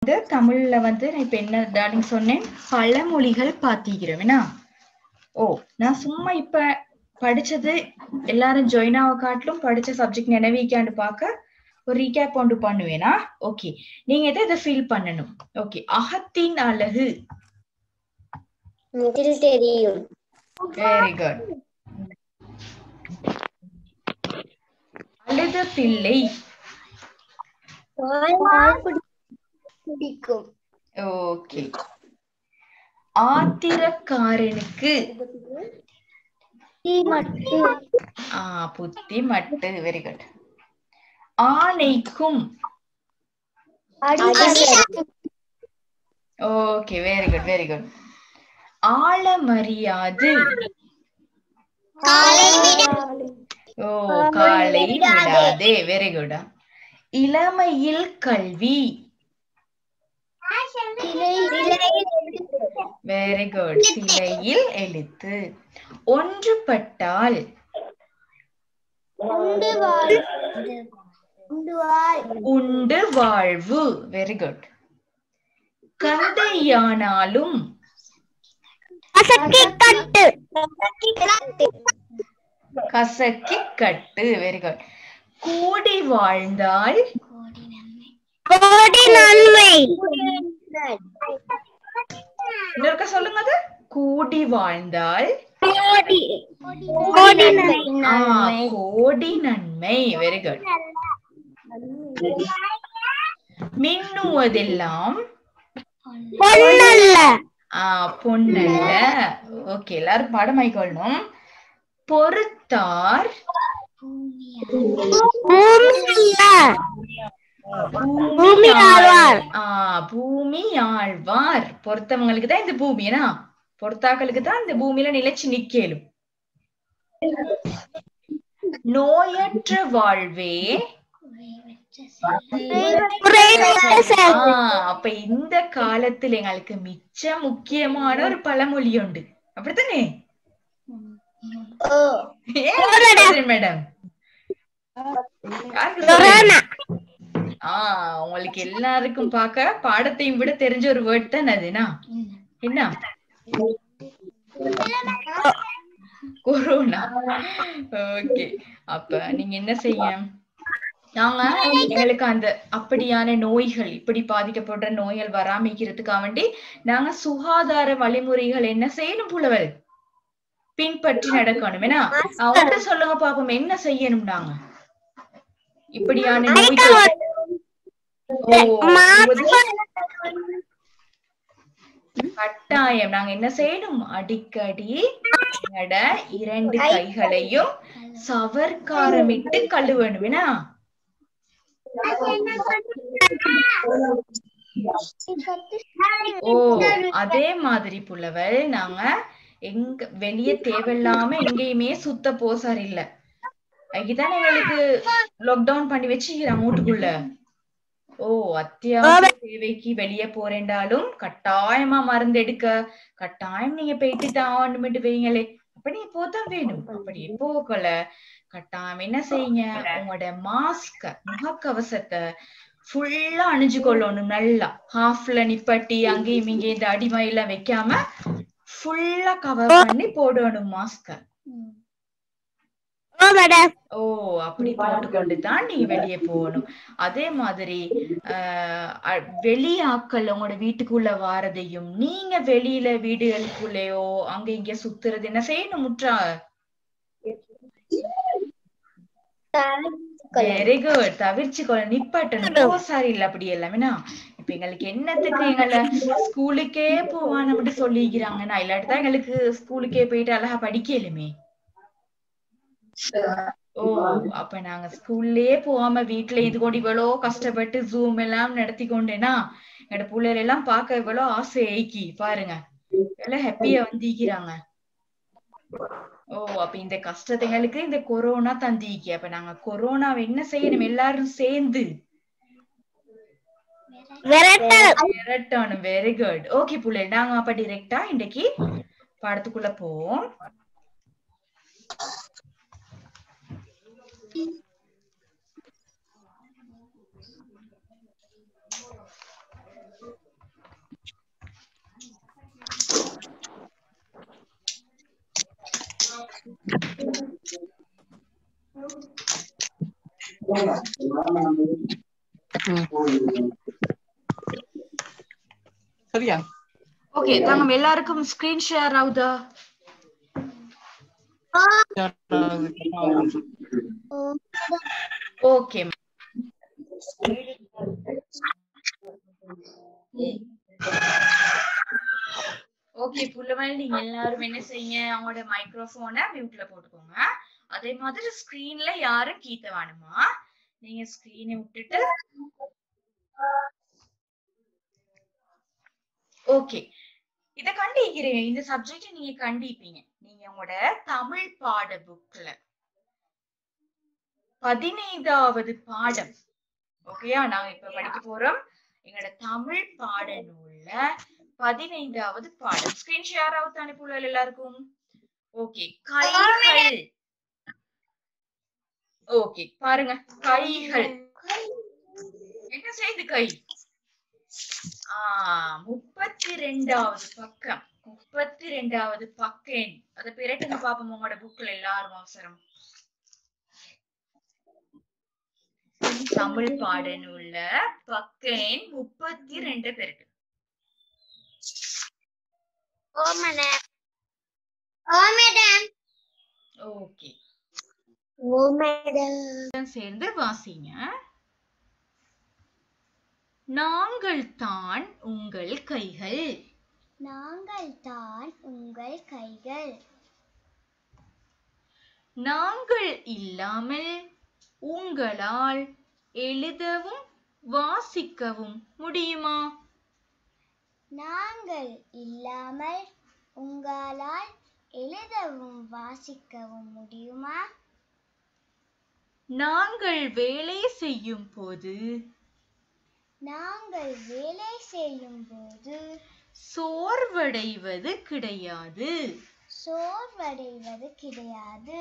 இந்த தமிழ்ல வந்து நான் இப்ப என்ன டார்லிங் சொன்னேன் பழமொழிகள் பாத்திக்கிறோம் என்ன ஓ நான் சும்மா இப்ப படிச்சது எல்லாரும் ஜொயினாவை காட்டிலும் படிச்ச சப்ஜெக்ட் நினைவிக்கான்னு பார்க்க ஒரு ரீகேப் ஒன்று பண்ணுவேனா ஓகே நீங்க இதை இதை ஃபீல் பண்ணணும் ஓகே அகத்தின் அழகு இதில் தெரியும் வெரி குட் அழுத பிள்ளை பிடிக்கும் ஓகே ஆத்திரக்காரனுக்கு ஆ புத்தி மட்டு வெரி குட் ஆணைக்கும் okay very good very good ஆழமறியாது ஓ காலை விடாதே வெரி குட் இளமையில் கல்வி வெரி குட் சிலையில் எழுத்து ஒன்றுபட்டால் உண்டு வாழ்வு வெரி குட் கந்தையானாலும் கசக்கி கட்டு வெரி குட் கூடி வாழ்ந்தால் இன்னொருக்க சொல்லுங்க அது கூடி வாழ்ந்தால் ஆ, கோடி நன்மை வெரி குட் மின்னுவதெல்லாம் ஆ பொன்னல்ல ஓகே எல்லாரும் பாடமாய்க்கொள்ளணும் பொறுத்தார் பூமி ஆழ்வார் ஆ பூமி ஆழ்வார் பொறுத்தவங்களுக்கு தான் இந்த பூமி ஏன்னா பொறுத்தாக்களுக்கு தான் இந்த பூமியில நிலைச்சு நிக்கலும் நோயற்ற வாழ்வே ஆ, அப்ப இந்த காலத்துல எங்களுக்கு மிச்ச முக்கியமான ஒரு பழமொழி உண்டு அப்படித்தானே மேடம் ஆஹ் உங்களுக்கு எல்லாருக்கும் பார்க்க பாடத்தையும் விட தெரிஞ்ச ஒரு வேர்ட் தான் அதுனா என்ன கொரோனா ஓகே அப்ப நீங்க என்ன செய்ய நாங்க எங்களுக்கு அந்த அப்படியான நோய்கள் இப்படி பாதிக்கப்படுற நோய்கள் வராமிக்கிறதுக்காக வேண்டி நாங்க சுகாதார வழிமுறைகள் என்ன செய்யணும் புலவல் பின்பற்றி நடக்கணும் ஏன்னா அவங்க சொல்லுங்க பாப்போம் என்ன செய்யணும் நாங்க இப்படியான நோய்கள் ஓ, உங்களுது- கட்டாயம் நாங்க என்ன செய்யணும் அடிக்கடி எங்கட இரண்டு கைகளையும் சவர்க்காரமிட்டு கழுவணும் என்ன ஓ அதே மாதிரி புலவல் நாங்க எங்க வெளிய தேவையில்லாம எங்கேயுமே சுத்த போசார் இல்ல அதுக்குதான் எங்களுக்கு லாக்டவுன் பண்ணி வச்சுக்கிறாங்க வீட்டுக்குள்ள ஓ அத்தியாவசிய தேவைக்கு வெளிய போறேன்டாலும் கட்டாயமா மருந்து எடுக்க கட்டாயம் நீங்க போயிட்டு தான் ஆகணும்னு வைங்களே அப்ப நீங்க போதான் வேணும் அப்படி போகல கட்டாயம் என்ன செய்யுங்க உங்களோட மாஸ்க முகக்கவசத்தை ஃபுல்லா அணிஞ்சு கொள்ளணும் நல்லா ஹாஃப்ல நிப்பட்டி அங்கேயும் இங்கேயும் இந்த அடிமையெல்லாம் வைக்காம ஃபுல்லா கவர் பண்ணி போடணும் மாஸ்க ஓ அப்படி போட்டுக்கொண்டு தான் நீங்க வெளியே போகணும் அதே மாதிரி ஆஹ் அ- வெளி ஆட்கள் உங்களோட வீட்டுக்குள்ள வாரதையும் நீங்க வெளியில வீடுகளுக்குள்ளேயோ அங்க இங்க சுத்துறது என்ன செய்யணும் முற்றா வெரி குட் தவிர்ச்சுக்கொள்ள நிப்பாட்டணும் சாரி இல்ல அப்படி எல்லாமேனா இப்ப எங்களுக்கு என்னத்துக்கு எங்களை ஸ்கூலுக்கே போவான்னு மட்டும் சொல்லிக்கிறாங்கன்னா இல்லாட்டி தான் எங்களுக்கு ஸ்கூலுக்கே போயிட்டு அழகா படிக்கலுமே ஓ அப்ப நாங்க ஸ்கூல்லயே போகாம வீட்டுல இது கொண்டு இவ்வளோ கஷ்டப்பட்டு ஜூம் எல்லாம் நடத்தி கொண்டேனா என்னோட பிள்ளைகள் எல்லாம் பார்க்க இவ்வளோ ஆசை ஏக்கி பாருங்க எவ்வளவு ஹாப்பியா வந்திக்கிறாங்க ஓ அப்ப இந்த கஷ்டத்தைங்களுக்கு இந்த கொரோனா தந்திக்கு அப்ப நாங்க கொரோனாவை என்ன செய்யணும் எல்லாரும் சேர்ந்து விரட்டணும் வெரி குட் ஓகே புள்ளை நாங்க அப்ப டிரெக்டா இன்னைக்கு பாடத்துக்குள்ள போவோம் சரியா ஓகே தங்கம் எல்லாருக்கும் ஸ்கிரீன் ஷேர் ஆகுதா ஓகே ஓகே புள்ளமல் நீங்க எல்லாரும் என்ன செய்யுங்க அவங்களோட மைக்ரோஃபோனை மியூட்ல போட்டுக்கோங்க அதே மாதிரி ஸ்கிரீன்ல யாரும் கீத்த வேணுமா நீங்க ஸ்கிரீனை விட்டுட்டு ஓகே இத கண்டிக்கிறீங்க இந்த சப்ஜெக்ட் நீங்க கண்டிப்பீங்க நீங்க உங்களோட தமிழ் பாட புக்ல பதினைந்தாவது பாடம் ஓகேயா நாங்க இப்ப படிக்க போறோம் எங்களோட தமிழ் பாட நூல்ல பதினைந்தாவது பாடம் ஸ்கிரீன் ஷேர் ஆகுது அனுப்புள்ள எல்லாருக்கும் ஓகே கைகள் ஓகே பாருங்க கைகள் என்ன செய்து கை ஆஹ் முப்பத்தி ரெண்டாவது பக்கம் முப்பத்தி ரெண்டாவது பக்கம் அத பிரட்டுங்க பாப்போம் உங்களோட புக்ல எல்லாரும் அவசரம் தமிழ் பாட நூல்ல பக்கம் முப்பத்தி ரெண்டு பேருக்கு ஓ மேடம் ஓ மேடம் ஓகே ஓ மேடம் சேர்ந்து வாசிங்க நாங்கள் தான் உங்கள் கைகள் நாங்கள் தான் உங்கள் கைகள் நாங்கள் இல்லாமல் உங்களால் எழுதவும் வாசிக்கவும் முடியுமா நாங்கள் இல்லாமல் உங்களால் எழுதவும் வாசிக்கவும் முடியுமா நாங்கள் வேலை செய்யும் போது நாங்கள் வேலை செய்யும் போது சோர்வடைவது கிடையாது சோர்வடைவது கிடையாது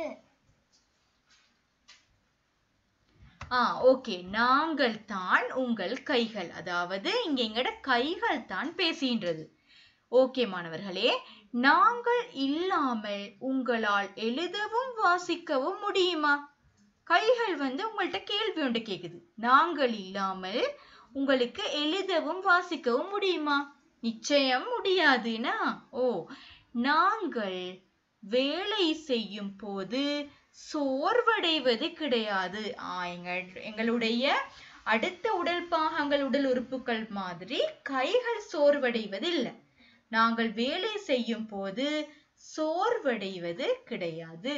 ஆ ஓகே நாங்கள் தான் உங்கள் கைகள் அதாவது இங்க எங்கட கைகள் தான் பேசுகின்றது ஓகே மாணவர்களே நாங்கள் இல்லாமல் உங்களால் எழுதவும் வாசிக்கவும் முடியுமா கைகள் வந்து உங்கள்ட்ட கேள்வி ஒன்று கேக்குது நாங்கள் இல்லாமல் உங்களுக்கு எழுதவும் வாசிக்கவும் முடியுமா நிச்சயம் முடியாதுன்னா ஓ நாங்கள் வேலை செய்யும் போது சோர்வடைவது கிடையாது ஆ, எங்கள் எங்களுடைய அடுத்த உடல் பாகங்கள் உடல் உறுப்புகள் மாதிரி கைகள் சோர்வடைவது இல்லை நாங்கள் வேலை செய்யும் போது சோர்வடைவது கிடையாது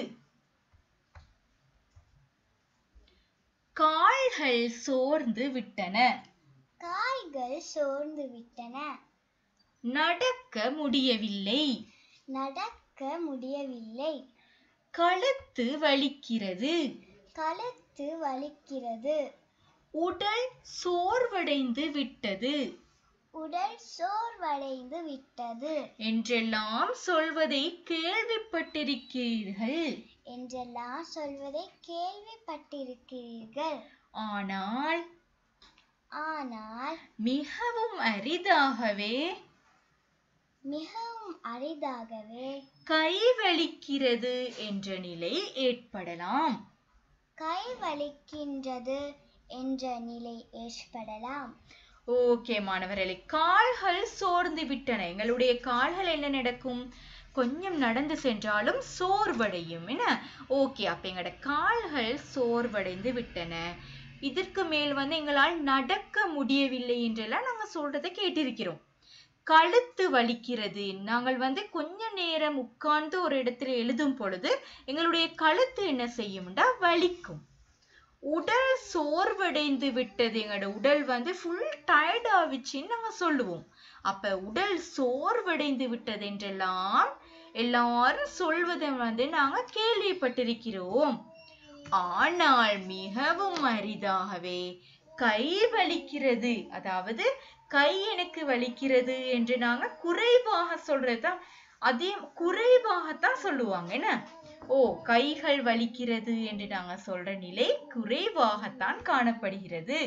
கால்கள் சோர்ந்து விட்டன காய்கள் சோர்ந்து விட்டன நடக்க முடியவில்லை நடக்க முடியவில்லை கழுத்து வலிக்கிறது கழுத்து வலிக்கிறது உடல் சோர்வடைந்து விட்டது உடல் சோர்வடைந்து விட்டது என்றெல்லாம் சொல்வதை கேள்விப்பட்டிருக்கிறீர்கள் என்றெல்லாம் சொல்வதை கேள்விப்பட்டிருக்கிறீர்கள் ஆனால் ஆனால் மிகவும் அரிதாகவே மிகவும் அரிதாகவே கை வலிக்கிறது என்ற நிலை ஏற்படலாம் கை வலிக்கின்றது என்ற நிலை ஏற்படலாம் ஓகே மாணவர்களே கால்கள் சோர்ந்து விட்டன எங்களுடைய கால்கள் என்ன நடக்கும் கொஞ்சம் நடந்து சென்றாலும் சோர்வடையும் என்ன ஓகே அப்ப எங்களோட கால்கள் சோர்வடைந்து விட்டன இதற்கு மேல் வந்து எங்களால் நடக்க முடியவில்லை என்றெல்லாம் நாங்க சொல்றதை கேட்டிருக்கிறோம் கழுத்து வலிக்கிறது நாங்கள் வந்து கொஞ்ச நேரம் உட்கார்ந்து ஒரு இடத்துல எழுதும் பொழுது எங்களுடைய கழுத்து என்ன செய்யும்டா வலிக்கும் உடல் சோர்வடைந்து விட்டது எங்களோட உடல் வந்து ஃபுல் டயர்ட் ஆவிச்சுன்னு நாங்க சொல்லுவோம் அப்ப உடல் சோர்வடைந்து விட்டது என்றெல்லாம் எல்லாரும் சொல்வதை வந்து நாங்க கேள்விப்பட்டிருக்கிறோம் ஆனால் மிகவும் அரிதாகவே கை வலிக்கிறது அதாவது கை எனக்கு வலிக்கிறது என்று நாங்க குறைவாக சொல்றதுதான் அதே குறைவாகத்தான் சொல்லுவாங்க என்ன ஓ கைகள் வலிக்கிறது என்று நாங்க சொல்ற நிலை குறைவாகத்தான் காணப்படுகிறது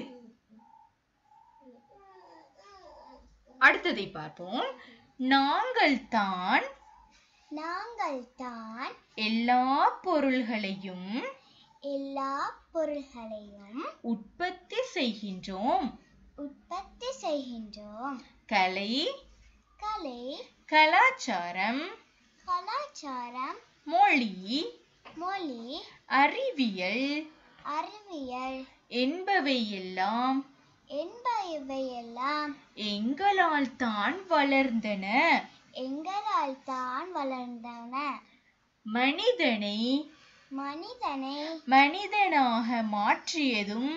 அடுத்ததை பார்ப்போம் நாங்கள் தான் நாங்கள் தான் எல்லா பொருள்களையும் எல்லா பொருள்களையும் உற்பத்தி செய்கின்றோம் உற்பத்தி செய்கின்றோம் கலை கலை கலாச்சாரம் கலாச்சாரம் மொழி மொழி அறிவியல் அறிவியல் என்பவையெல்லாம் என்பவையெல்லாம் எங்களால் தான் வளர்ந்தன எங்களால் தான் வளர்ந்தன மனிதனை மனிதனை மனிதனாக மாற்றியதும்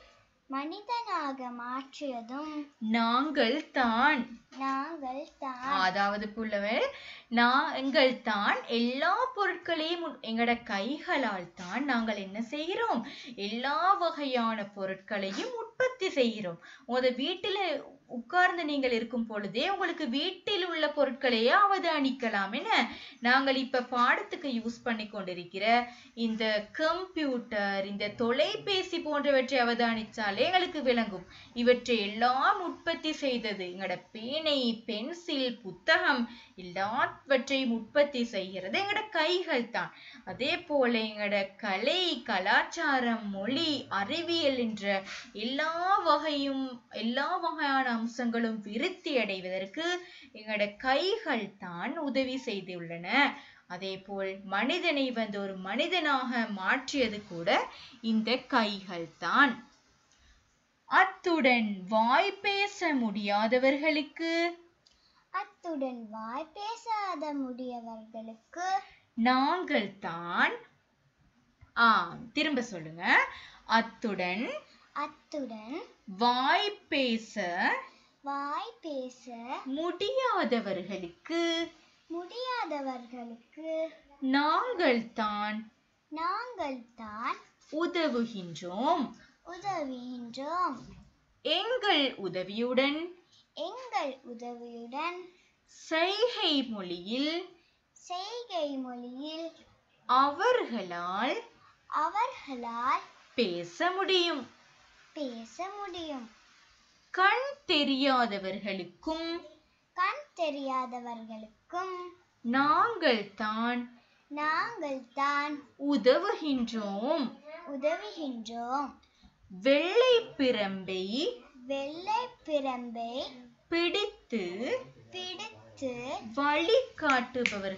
மனிதனாக மாற்றியதும் நாங்கள் தான் நாங்கள் தான் அதாவது புள்ளவர் நாங்கள் தான் எல்லா பொருட்களையும் உட்- எங்கட கைகளால் தான் நாங்கள் என்ன செய்கிறோம் எல்லா வகையான பொருட்களையும் உற்பத்தி செய்கிறோம் உங்களோட வீட்டில உட்கார்ந்து நீங்கள் இருக்கும் பொழுதே உங்களுக்கு வீட்டில் உள்ள பொருட்களையே அவதானிக்கலாம் என்ன நாங்கள் இப்ப பாடத்துக்கு யூஸ் பண்ணி கொண்டிருக்கிற இந்த கம்ப்யூட்டர் இந்த தொலைபேசி போன்றவற்றை அவதானிச்சாலே எங்களுக்கு விளங்கும் இவற்றை எல்லாம் உற்பத்தி செய்தது எங்களோட பேனை பென்சில் புத்தகம் எல்லாவற்றையும் உற்பத்தி செய்கிறது எங்களோட கைகள் தான் அதே போல எங்களோட கலை கலாச்சாரம் மொழி அறிவியல் என்ற எல்லா வகையும் எல்லா வகையான அம்சங்களும் விருத்தி அடைவதற்கு எங்களோட கைகள் தான் உதவி செய்துள்ளன அதே போல் மனிதனை வந்து ஒரு மனிதனாக மாற்றியது கூட இந்த கைகள் தான் அத்துடன் வாய் பேச முடியாதவர்களுக்கு அத்துடன் வாய் பேசாத முடியவர்களுக்கு நாங்கள் தான் ஆ திரும்ப சொல்லுங்க அத்துடன் அத்துடன் வாய் பேச வாய் பேச முடியாதவர்களுக்கு முடியாதவர்களுக்கு நாங்கள் தான் நாங்கள் தான் உதவுகின்றோம் உதவுகின்றோம் எங்கள் உதவியுடன் எங்கள் உதவியுடன் செய்கை மொழியில் செய்கை மொழியில் அவர்களால் அவர்களால் பேச முடியும் பேச முடியும் கண் தெரியாதவர்களுக்கும் கண் தெரியாதவர்களுக்கும் நாங்கள் தான் நாங்கள் தான் உதவுகின்றோம் உதவுகின்றோம் வெள்ளை பிரம்பை வெள்ளை பிரம்பை பிடித்து பிடித்து வழிகாட்டுபவர்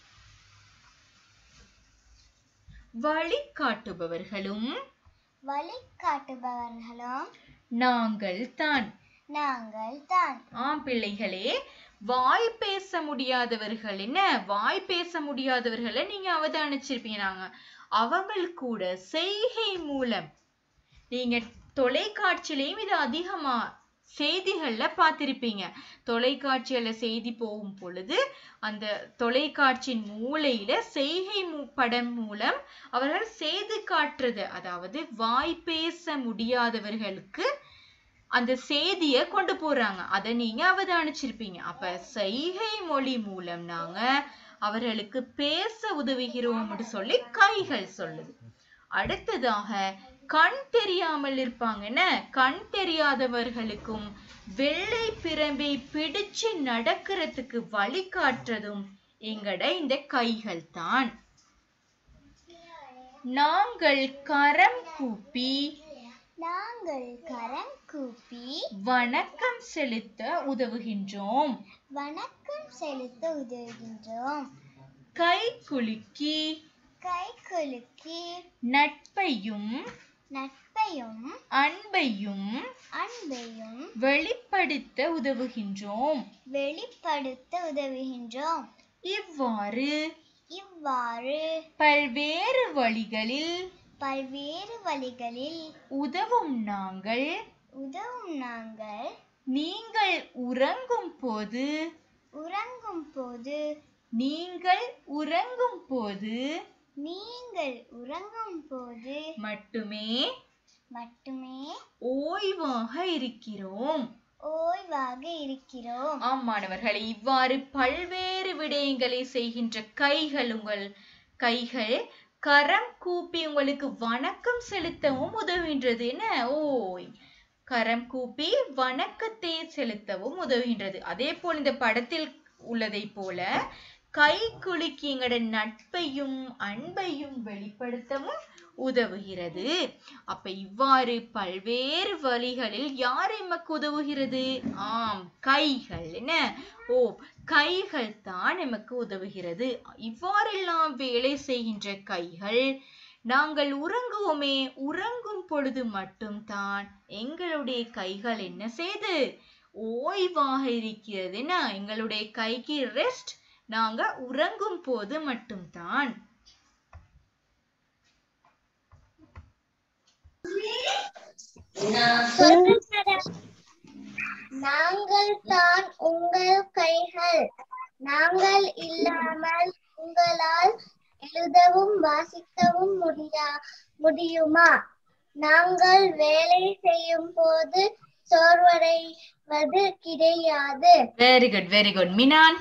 வழிகாட்டுபவர்களும் வழிகாட்டுபவர்களும் நாங்கள் தான் நாங்கள் தான் ஆம் பிள்ளைகளே வாய் பேச முடியாதவர்கள் என்ன வாய் பேச முடியாதவர்களை நீங்க அவதானிச்சிருப்பீங்க நாங்க அவங்கள் கூட செய்கை மூலம் நீங்க தொலைக்காட்சியிலையும் இது அதிகமா செய்திகள்ல பார்த்திருப்பீங்க தொலைக்காட்சியில செய்தி போகும் பொழுது அந்த தொலைக்காட்சியின் மூலையில செய்கை மூ- படம் மூலம் அவர்கள் செய்து காட்டுறது அதாவது வாய் பேச முடியாதவர்களுக்கு அந்த செய்தியை கொண்டு போறாங்க அதை நீங்க அவதானிச்சிருப்பீங்க அப்ப செய்கை மொழி மூலம் நாங்க அவர்களுக்கு பேச உதவுகிறோம்னு சொல்லி கைகள் சொல்லுது அடுத்ததாக கண் தெரியாமல் இருப்பாங்கன்னு கண் தெரியாதவர்களுக்கும் வெள்ளை பிரம்பை பிடிச்சு நடக்கிறதுக்கு வழிகாட்டுறதும் எங்கட இந்த கைகள் தான் நாங்கள் கரம் கூப்பி நாங்கள் கரம் கூப்பி வணக்கம் செலுத்த உதவுகின்றோம் வணக்கம் செலுத்த உதவுகின்றோம் கை குலுக்கி கை குலுக்கி நட்பையும் நட்பையும் அன்பையும் அன்பையும் வெளிப்படுத்த உதவுகின்றோம் வெளிப்படுத்த உதவுகின்றோம் இவ்வாறு இவ்வாறு பல்வேறு வழிகளில் பல்வேறு வழிகளில் உதவும் நாங்கள் உதவும் நாங்கள் நீங்கள் உறங்கும் போது உறங்கும் போது நீங்கள் உறங்கும் போது நீங்கள் உறங்கும் போது மட்டுமே மட்டுமே ஓய்வாக இருக்கிறோம் ஓய்வாக இருக்கிறோம் ஆம் மாணவர்களே இவ்வாறு பல்வேறு விடயங்களை செய்கின்ற கைகள் உங்கள் கைகள் கரம் கூப்பி உங்களுக்கு வணக்கம் செலுத்தவும் உதவுகின்றது என்ன ஓய் கரம் கூப்பி வணக்கத்தை செலுத்தவும் உதவுகின்றது அதே போல் இந்த படத்தில் உள்ளதை போல கை குலுக்கி எங்களோட நட்பையும் அன்பையும் வெளிப்படுத்தவும் உதவுகிறது அப்ப இவ்வாறு பல்வேறு வழிகளில் யார் எமக்கு உதவுகிறது ஆம் கைகள் என்ன ஓ கைகள் தான் எமக்கு உதவுகிறது இவ்வாறெல்லாம் வேலை செய்கின்ற கைகள் நாங்கள் உறங்குவோமே உறங்கும் பொழுது மட்டும்தான் எங்களுடைய கைகள் என்ன செய்து ஓய்வாக இருக்கிறதுன்னா எங்களுடைய கைக்கு ரெஸ்ட் நாங்க உறங்கும் போது மட்டும்தான் நாங்கள் தான் உங்கள் கைகள் நாங்கள் இல்லாமல் உங்களால் எழுதவும் வாசிக்கவும் முடியா முடியுமா நாங்கள் வேலை செய்யும் போது சோர்வடைவது கிடையாது வெரி குட் வெரி குட் மினான்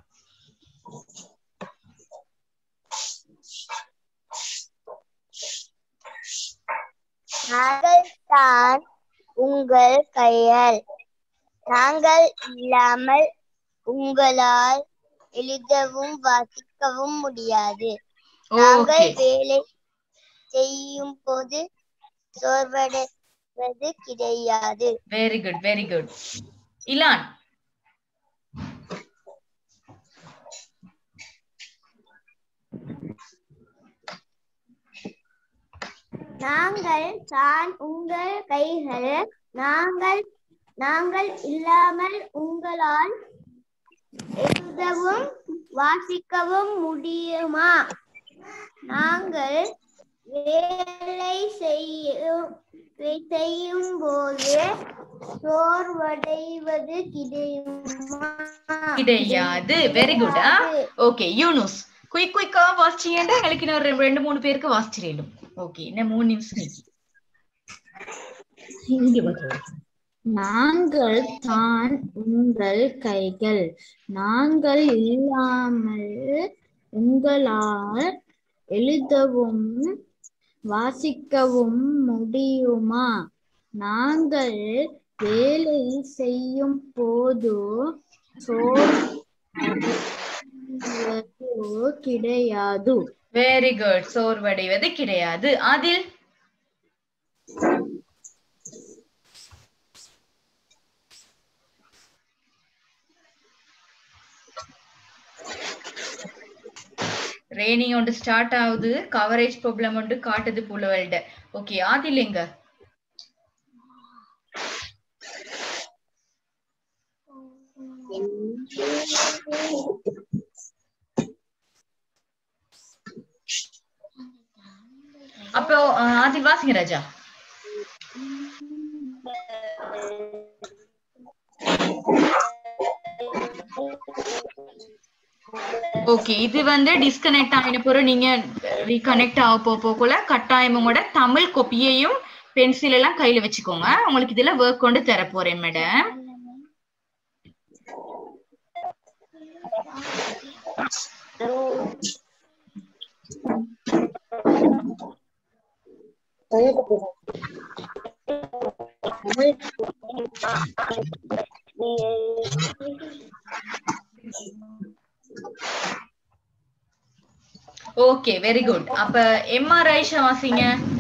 நாங்கள் தான் உங்கள் கைகள் நாங்கள் இல்லாமல் உங்களால் எழுதவும் வாசிக்கவும் முடியாது நாங்கள் ஓகே வேலை செய்யும் போது சோர்வடைவது கிடையாது வெரி குட் வெரி குட் இலான் நாங்கள் தான் உங்கள் கைகள் நாங்கள் நாங்கள் இல்லாமல் உங்களால் எழுதவும் வாசிக்கவும் முடியுமா நாங்கள் வேலை செய்யும் செய்யும் போது சோர்வடைவது கிடையுமா கிடையாது very good okay Yunus quick குயிக்கா வாசிச்சீங்கன்னா எங்களுக்கு இன்னும் ரெண்டு- ரெண்டு மூணு பேருக்கு வாசிச்சிடலும் ஓகே இன்னும் மூணு நிமிஷம் இருக்கு. நாங்கள் தான் உங்கள் கைகள் நாங்கள் இல்லாமல் உங்களால் எழுதவும் வாசிக்கவும் முடியுமா நாங்கள் வேலை செய்யும் போது சோர்வடைவதோ கிடையாது வெரி குட் சோர்வடைவது கிடையாது அதில் ரேனி ஒன்று ஸ்டார்ட் ஆகுது கவரேஜ் ப்ராப்ளம் ஒன்று காட்டுது புலவல்ட ஓகே ஆதில் எங்க அப்போ அஹ், ஆதில் வாசிங்க ராஜா ஓகே இது வந்து டிஸ்கனெக்ட் ஆகின பிறகு நீங்க ரீகனெக்ட் ஆக போ போக்குள்ள கட்டாயம் உங்களோட தமிழ் கொப்பியையும் பென்சில் எல்லாம் கையில வச்சுக்கோங்க உங்களுக்கு இதுல ஒர்க் கொண்டு தர போறேன் மேடம் ஓகே வெரி குட் அப்ப எம்ஆர் ஐஷா வாசிங்க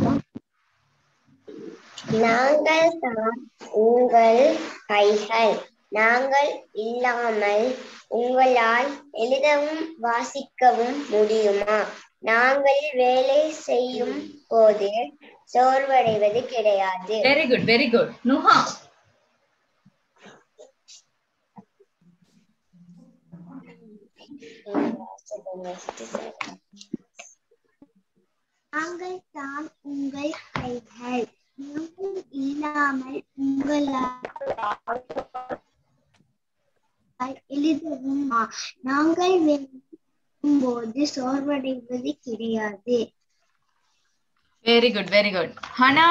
நாங்கள் தான் உங்கள் கைகள் நாங்கள் இல்லாமல் உங்களால் எழுதவும் வாசிக்கவும் முடியுமா நாங்கள் வேலை செய்யும் போது சோர்வடைவது கிடையாது very good very good Nuha நாங்கள் தான் உங்கள் கைகள் நாங்கள் இல்லாமல் உங்களால் எழுதவும் நாங்கள் வேலையும் போது சோர்வடைவது கிடையாது very good very good Hana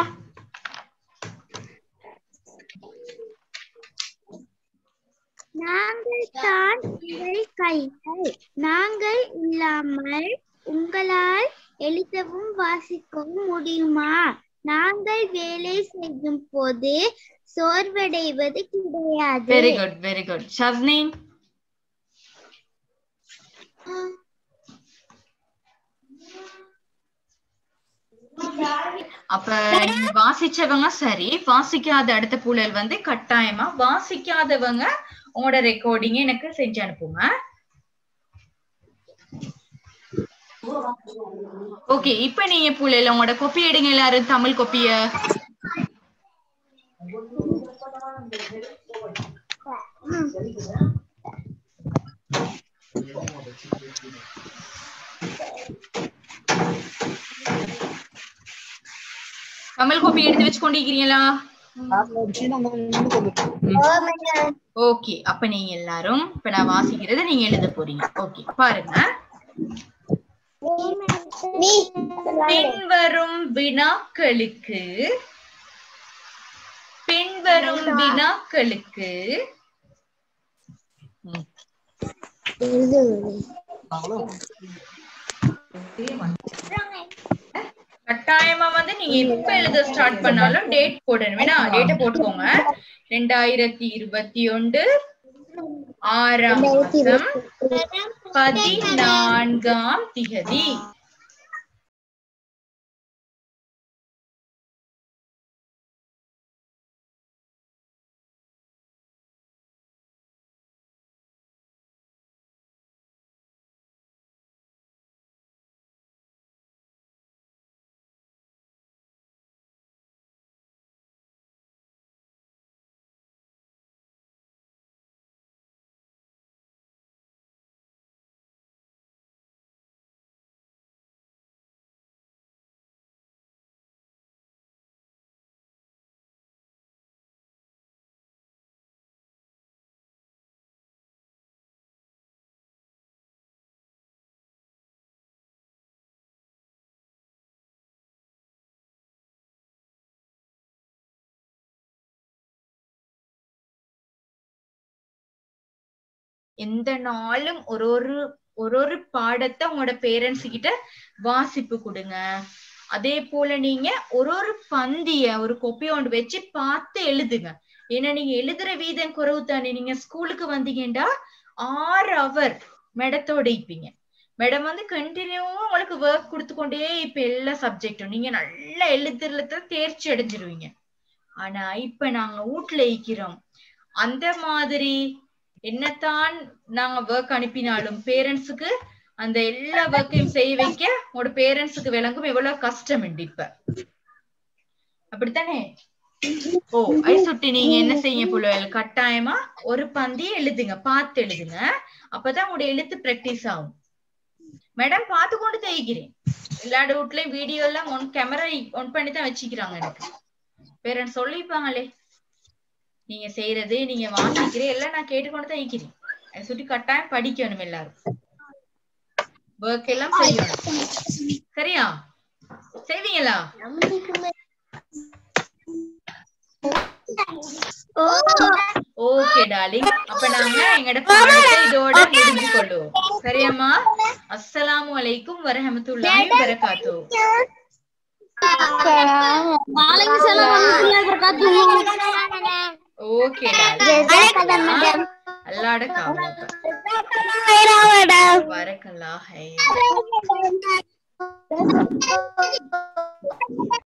நாங்கள் தான் உங்கள் கைகள் நாங்கள் இல்லாமல் உங்களால் எழுதவும் வாசிக்கவும் முடியுமா நாங்கள் வேலை செய்யும் போது சோர்வடைவது கிடையாது very good very good Shasni அப்ப நீங்க வாசிச்சவங்க சரி வாசிக்காத அடுத்த புழல் வந்து கட்டாயமா வாசிக்காதவங்க உங்களோட ரெக்கார்டிங் எனக்கு செஞ்சு அனுப்புங்க ஓகே இப்ப நீங்க புள்ளைல உங்களோட கொப்பி எடுங்க எல்லாரும் தமிழ் கொப்பிய தமிழ் கோப்பி எடுத்து வச்சு கொண்டிருக்கிறீங்களா ஓகே அப்ப நீங்க எல்லாரும் இப்ப நான் வாசிக்கிறத நீங்க எழுத போறீங்க ஓகே பாருங்க பின்வரும் வினாக்களுக்கு பின்வரும் வினாக்களுக்கு ம், கட்டாயமா வந்து நீங்க எப்ப எழுத ஸ்டார்ட் பண்ணாலும் டேட் போடணும் வேணா டேட்டை போட்டுக்கோங்க ரெண்டாயிரத்தி இருபத்தி ஒன்று ஆறாம் மாசம் பதினான்காம் திகதி எந்த நாளும் ஒரு ஒரு ஒரு ஒரு பாடத்தை உங்களோட பேரண்ட்ஸ் கிட்ட வாசிப்பு கொடுங்க அதே போல நீங்க ஒரு ஒரு பந்திய ஒரு கொப்பி ஒன்று வச்சு பார்த்து எழுதுங்க ஏன்னா நீங்க எழுதுற வீதம் குறைவு தானே நீங்க ஸ்கூலுக்கு வந்தீங்கன்னா ஆறு அவர் மேடத்தோட இருப்பீங்க மேடம் வந்து கண்டினியூவா உங்களுக்கு ஒர்க் கொடுத்து கொண்டே இப்ப எல்லா சப்ஜெக்டும் நீங்க நல்லா எழுதுறதுல தேர்ச்சி அடைஞ்சிருவீங்க ஆனா இப்ப நாங்க வீட்டுல இருக்கிறோம் அந்த மாதிரி என்னத்தான் நாங்க ஒர்க் அனுப்பினாலும் பேரண்ட்ஸுக்கு அந்த எல்லா ஒர்க்கையும் செய்ய வைக்க உங்களோட பேரண்ட்ஸுக்கு விளங்கும் எவ்வளவு கஷ்டம் உண்டு இப்ப அப்படித்தானே ஓ ஐசுட்டி நீங்க என்ன செய்ய புள்ளைகள் கட்டாயமா ஒரு பந்தி எழுதுங்க பார்த்து எழுதுங்க அப்பதான் உங்களுடைய எழுத்து பிராக்டிஸ் ஆகும் மேடம் பார்த்து கொண்டு தைக்கிறேன் எல்லா வீட்லயும் வீடியோ எல்லாம் ஒன் கேமரா ஒன் பண்ணி தான் வச்சுக்கிறாங்க எனக்கு பேரண்ட்ஸ் சொல்லிப்பாங்களே நீங்க செய்யறது நீங்க வாசிக்கிறே எல்லாம் நான் கேட்டுக்கொண்டு தான் இருக்கிறேன் அதை சுட்டி கட்டாயம் படிக்கணும் எல்லாரும் ஒர்க் எல்லாம் செய்யணும் சரியா செய்வீங்களா ஓகே டார்லிங் அப்ப நாங்க எங்கட பாடத்தை இதோட முடிஞ்சு கொள்ளுவோம் சரியாம்மா அஸ்ஸலாமு அலைக்கும் வரஹமத்துல்லாஹி வரகாத்து ஓகே டார்லிங் அல்லாட காவலப்ப வரக்கல்லாஹ் Thank you.